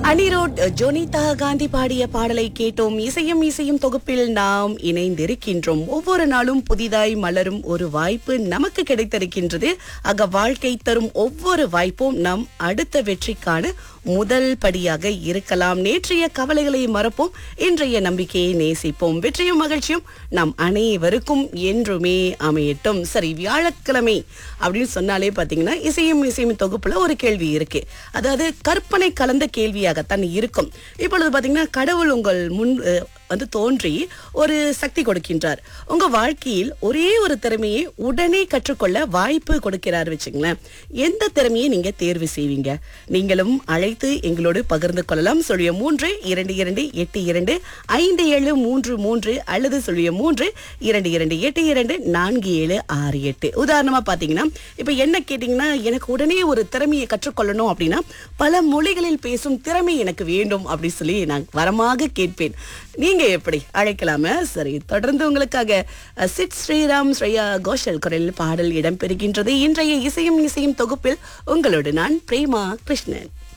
அனிரோட் ஜோனிதா காந்தி பாடிய பாடலை கேட்டோம் இசையும் இசையும் தொகுப்பில் நாம் இணைந்திருக்கின்றோம் ஒவ்வொரு நாளும் புதிதாய் மலரும் ஒரு வாய்ப்பு நமக்கு கிடைத்திருக்கின்றது ஆக வாழ்க்கை தரும் ஒவ்வொரு வாய்ப்பும் நம் அடுத்த வெற்றிக்கான முதல் படியாக இருக்கலாம் நேற்றைய கவலைகளை மறப்போம் இன்றைய நம்பிக்கையை நேசிப்போம் வெற்றியும் மகிழ்ச்சியும் நம் அனைவருக்கும் என்றுமே அமையட்டும் சரி வியாழக்கிழமை அப்படின்னு சொன்னாலே பாத்தீங்கன்னா இசையும் இசையும் தொகுப்புல ஒரு கேள்வி இருக்கு அதாவது கற்பனை கலந்த கேள்வியாகத்தான் இருக்கும் இப்பொழுது பாத்தீங்கன்னா கடவுள் உங்கள் முன் அஹ், வந்து தோன்றி ஒரு சக்தி கொடுக்கின்றார் உங்க வாழ்க்கையில் ஒரே ஒரு திறமையை உடனே கற்றுக்கொள்ள வாய்ப்பு கொடுக்கிறார் வச்சுங்களேன் எந்த திறமையை நீங்க தேர்வு செய்வீங்க நீங்களும் அழைத்து எங்களோடு பகிர்ந்து கொள்ளலாம் சொல்லிய மூன்று இரண்டு இரண்டு எட்டு இரண்டு ஐந்து ஏழு மூன்று மூன்று அல்லது சொல்லிய மூன்று இரண்டு இரண்டு எட்டு இரண்டு நான்கு ஏழு ஆறு எட்டு உதாரணமா பாத்தீங்கன்னா இப்ப என்ன கேட்டீங்கன்னா எனக்கு உடனே ஒரு திறமையை கற்றுக்கொள்ளணும் அப்படின்னா பல மொழிகளில் பேசும் திறமை எனக்கு வேண்டும் அப்படி சொல்லி நான் வரமாக கேட்பேன் நீங்க எப்படி அழைக்கலாமே சரி தொடர்ந்து உங்களுக்காக அஹ், சிட் ஸ்ரீராம் ஸ்ரேயா கோஷல் குரலில் பாடல் இடம்பெறுகின்றது இன்றைய இசையும் இசையும் தொகுப்பில் உங்களோடு நான் பிரேமா கிருஷ்ணன்